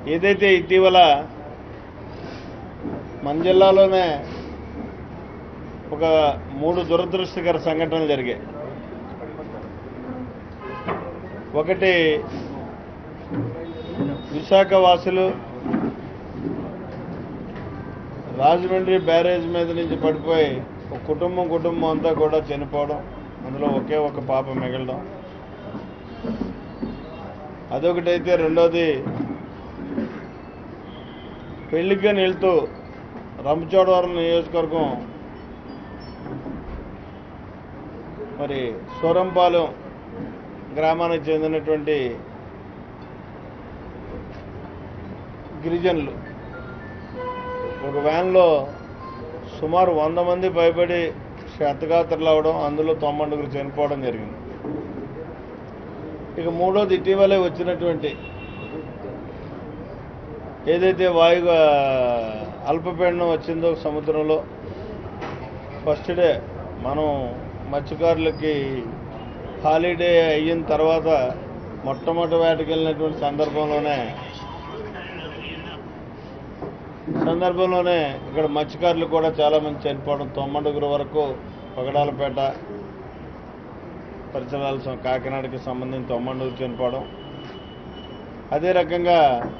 ఏదైతే ఇటీవల మన జిల్లాలోనే ఒక మూడు దురదృష్టకర సంఘటనలు జరిగాయి ఒకటి విశాఖ వాసులు రాజమండ్రి బ్యారేజ్ మీద నుంచి పడిపోయి ఒక కుటుంబం కుటుంబం అంతా కూడా చనిపోవడం అందులో ఒకే ఒక పాప మిగలడం అదొకటైతే రెండోది పెళ్లికి వెళ్తూ రంపచోడవరం నియోజకవర్గం మరి సూరంపాలెం గ్రామానికి చెందినటువంటి గిరిజనులు ఒక వ్యాన్లో సుమారు వంద మంది భయపడి క్షతగాత్రలు అవడం అందులో తొమ్మండుగురు చనిపోవడం జరిగింది ఇక మూడోది ఇటీవలే వచ్చినటువంటి ఏదైతే వాయు అల్పపీడనం వచ్చిందో సముద్రంలో ఫస్ట్ డే మనం మత్స్యకారులకి హాలిడే అయిన తర్వాత మొట్టమొదటి వేటకి వెళ్ళినటువంటి సందర్భంలోనే సందర్భంలోనే ఇక్కడ మత్స్యకారులు కూడా చాలా మంది చనిపోవడం తొమ్మండుగురు వరకు పగడాలపేట పరిసరాల సం- కాకినాడకి సంబంధించి తొమ్మండుగురు చనిపోవడం అదే రకంగా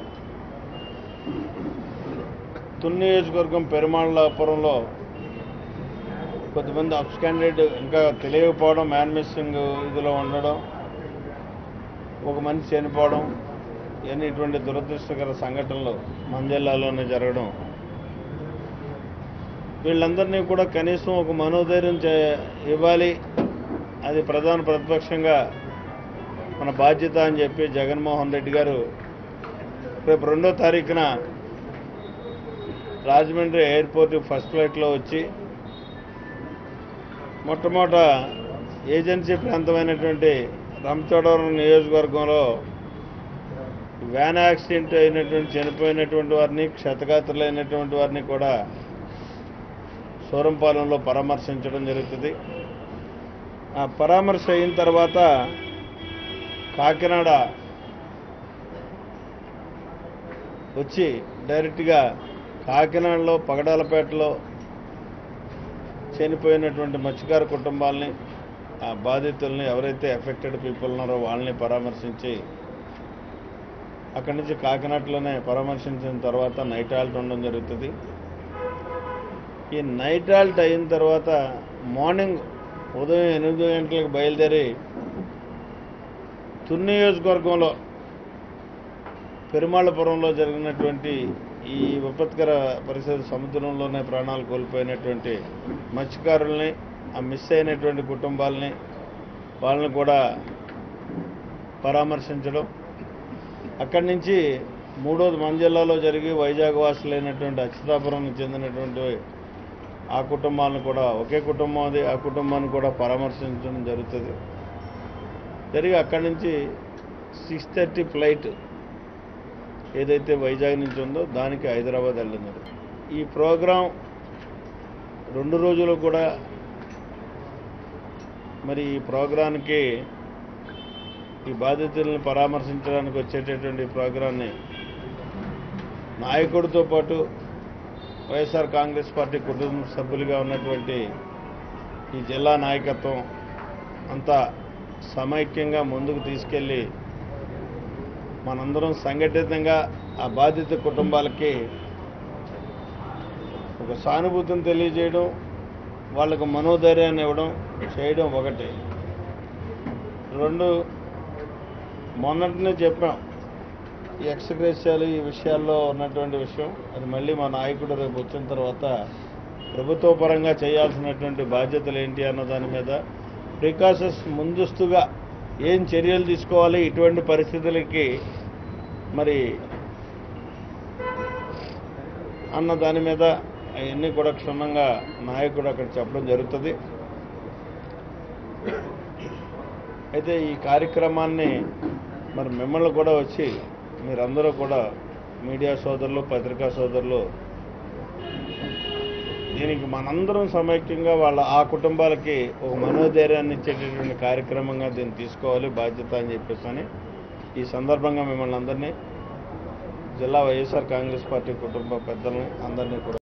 తుని నియోజకవర్గం పెరుమాళ్ళపురంలో కొద్దిమంది అప్స్ క్యాండిడేట్ ఇంకా తెలియకపోవడం మ్యాన్ మిస్సింగ్ ఇదిలో ఉండడం ఒక మనిషి చనిపోవడం ఇవన్నీ ఇటువంటి దురదృష్టకర సంఘటనలు మన జిల్లాలోనే జరగడం వీళ్ళందరినీ కూడా కనీసం ఒక మనోధైర్యం చే ఇవ్వాలి అది ప్రధాన ప్రతిపక్షంగా మన బాధ్యత అని చెప్పి జగన్మోహన్ రెడ్డి గారు రేపు రెండో తారీఖున రాజమండ్రి ఎయిర్పోర్ట్ ఫస్ట్ ఫ్లైట్లో వచ్చి మొట్టమొదట ఏజెన్సీ ప్రాంతమైనటువంటి రంచోడవరం నియోజకవర్గంలో వ్యాన్ యాక్సిడెంట్ అయినటువంటి చనిపోయినటువంటి వారిని క్షతగాత్రులైనటువంటి వారిని కూడా సూరంపాలెంలో పరామర్శించడం జరుగుతుంది ఆ పరామర్శ అయిన తర్వాత కాకినాడ వచ్చి డైరెక్ట్గా కాకినాడలో పగడాలపేటలో చనిపోయినటువంటి మత్స్యకార కుటుంబాలని ఆ బాధితుల్ని ఎవరైతే ఎఫెక్టెడ్ పీపుల్ ఉన్నారో వాళ్ళని పరామర్శించి అక్కడి నుంచి కాకినాడలోనే పరామర్శించిన తర్వాత నైట్ హాల్ట్ ఉండడం జరుగుతుంది ఈ నైట్ హాల్ట్ అయిన తర్వాత మార్నింగ్ ఉదయం ఎనిమిది గంటలకు బయలుదేరి తుని నియోజకవర్గంలో పెరుమాళపురంలో జరిగినటువంటి ఈ విపత్కర పరిస్థితి సముద్రంలోనే ప్రాణాలు కోల్పోయినటువంటి మత్స్యకారుల్ని ఆ మిస్ అయినటువంటి కుటుంబాలని వాళ్ళని కూడా పరామర్శించడం అక్కడి నుంచి మూడోది మన జిల్లాలో జరిగి వైజాగ్ వాసులైనటువంటి అచ్యుతాపురం చెందినటువంటి ఆ కుటుంబాలను కూడా ఒకే కుటుంబం అది ఆ కుటుంబాన్ని కూడా పరామర్శించడం జరుగుతుంది జరిగి అక్కడి నుంచి సిక్స్ థర్టీ ఫ్లైట్ ఏదైతే వైజాగ్ నుంచి ఉందో దానికి హైదరాబాద్ వెళ్ళడం జరుగుతుంది ఈ ప్రోగ్రాం రెండు రోజులు కూడా మరి ఈ ప్రోగ్రాంకి ఈ బాధితులను పరామర్శించడానికి వచ్చేటటువంటి ప్రోగ్రాన్ని నాయకుడితో పాటు వైఎస్ఆర్ కాంగ్రెస్ పార్టీ కుటుంబ సభ్యులుగా ఉన్నటువంటి ఈ జిల్లా నాయకత్వం అంతా సమైక్యంగా ముందుకు తీసుకెళ్ళి మనందరం సంఘటితంగా ఆ బాధిత కుటుంబాలకి ఒక సానుభూతిని తెలియజేయడం వాళ్ళకు మనోధైర్యాన్ని ఇవ్వడం చేయడం ఒకటి రెండు మొన్నటినే చెప్పాం ఈ ఎక్స్గ్రేషియాలు ఈ విషయాల్లో ఉన్నటువంటి విషయం అది మళ్ళీ మా నాయకుడు రేపు వచ్చిన తర్వాత ప్రభుత్వ పరంగా చేయాల్సినటువంటి బాధ్యతలు ఏంటి అన్న దాని మీద ప్రికాషన్స్ ముందస్తుగా ఏం చర్యలు తీసుకోవాలి ఇటువంటి పరిస్థితులకి మరి అన్న దాని మీద అవన్నీ కూడా క్షుణ్ణంగా నాయకుడు అక్కడ చెప్పడం జరుగుతుంది అయితే ఈ కార్యక్రమాన్ని మరి మిమ్మల్ని కూడా వచ్చి మీరందరూ కూడా మీడియా సోదరులు పత్రికా సోదరులు దీనికి మనందరం సమైక్యంగా వాళ్ళ ఆ కుటుంబాలకి ఒక మనోధైర్యాన్ని ఇచ్చేటటువంటి కార్యక్రమంగా దీన్ని తీసుకోవాలి బాధ్యత అని చెప్పేసి అని ఈ సందర్భంగా మిమ్మల్ని అందరినీ జిల్లా వైఎస్ఆర్ కాంగ్రెస్ పార్టీ కుటుంబ పెద్దల్ని అందరినీ కూడా